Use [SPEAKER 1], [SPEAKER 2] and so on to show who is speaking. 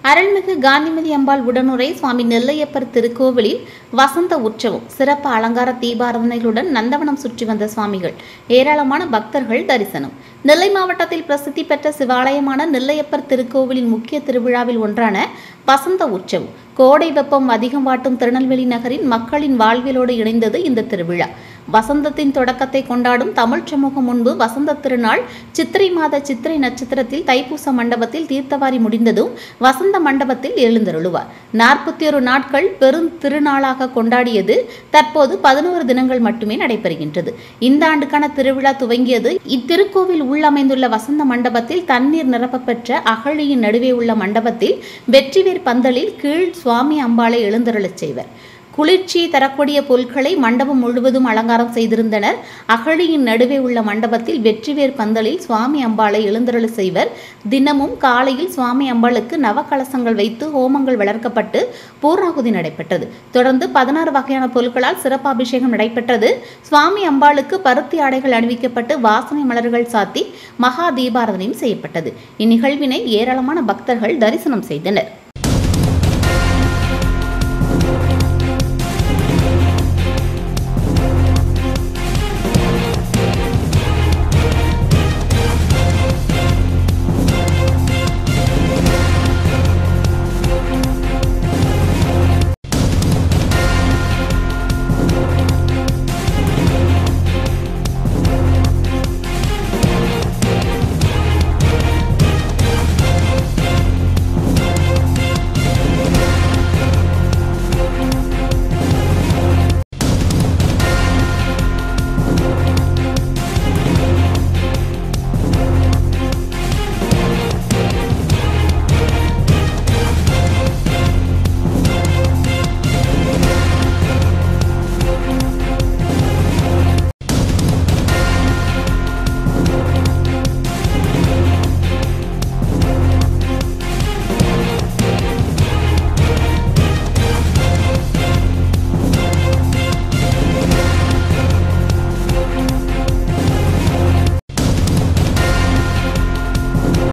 [SPEAKER 1] அருள்மிகு காந்திமதி அம்பாள் உடனுரை சுவாமி நெல்லையப்பர் திருக்கோவிலில் வசந்த உற்சவம் சிறப்பு அலங்கார தீபாராதனைகளுடன் நந்தவனம் சுற்றி வந்த சுவாமிகள் ஏராளமான பக்தர்கள் தரிசனம் நெல்லை மாவட்டத்தில் பிரசித்தி பெற்ற சிவாலயமான நெல்லையப்பர் திருக்கோவிலின் முக்கிய திருவிழாவில் ஒன்றான வசந்த உற்சவம் கோடை வெப்பம் அதிகம் வாட்டும் திருநெல்வேலி நகரின் மக்களின் வாழ்வியலோடு இணைந்தது இந்த திருவிழா வசந்தத்தின் தொடக்கத்தை கொண்டாடும் தமிழ் சமூகம் முன்பு வசந்த திருநாள் சித்திரை மாத சித்திரை நட்சத்திரத்தில் தைப்பூச மண்டபத்தில் தீர்த்தவாரி முடிந்ததும் வசந்த மண்டபத்தில் எழுந்தருளுவார் நாற்பத்தி ஒரு நாட்கள் பெரும் திருநாளாக கொண்டாடியது தற்போது பதினோரு தினங்கள் மட்டுமே நடைபெறுகின்றது இந்த ஆண்டுக்கான திருவிழா துவங்கியது இத்திருக்கோவில் உள்ளமைந்துள்ள வசந்த மண்டபத்தில் தண்ணீர் நிரப்பப்பெற்ற அகழியின் நடுவே உள்ள மண்டபத்தில் வெற்றிவேர் பந்தலில் கீழ் சுவாமி அம்பாளை எழுந்தருளச் செய்வர் குளிர்ச்சி தரக்கூடிய பொருட்களை மண்டபம் முழுவதும் அலங்காரம் செய்திருந்தனர் அகழியின் நடுவே உள்ள மண்டபத்தில் வெற்றிவேர் பந்தலில் சுவாமி அம்பாளை எழுந்தருள செய்வர் தினமும் காலையில் சுவாமி அம்பாளுக்கு நவகலசங்கள் வைத்து ஹோமங்கள் வளர்க்கப்பட்டு பூர்ணாகுதி நடைபெற்றது தொடர்ந்து பதினாறு வகையான பொருட்களால் சிறப்பு அபிஷேகம் நடைபெற்றது சுவாமி அம்பாளுக்கு பருத்தி ஆடைகள் அணிவிக்கப்பட்டு வாசனை மலர்கள் சாத்தி மகா தீபாராதனையும் செய்யப்பட்டது இந்நிகழ்வினை ஏராளமான பக்தர்கள் தரிசனம் செய்தனர்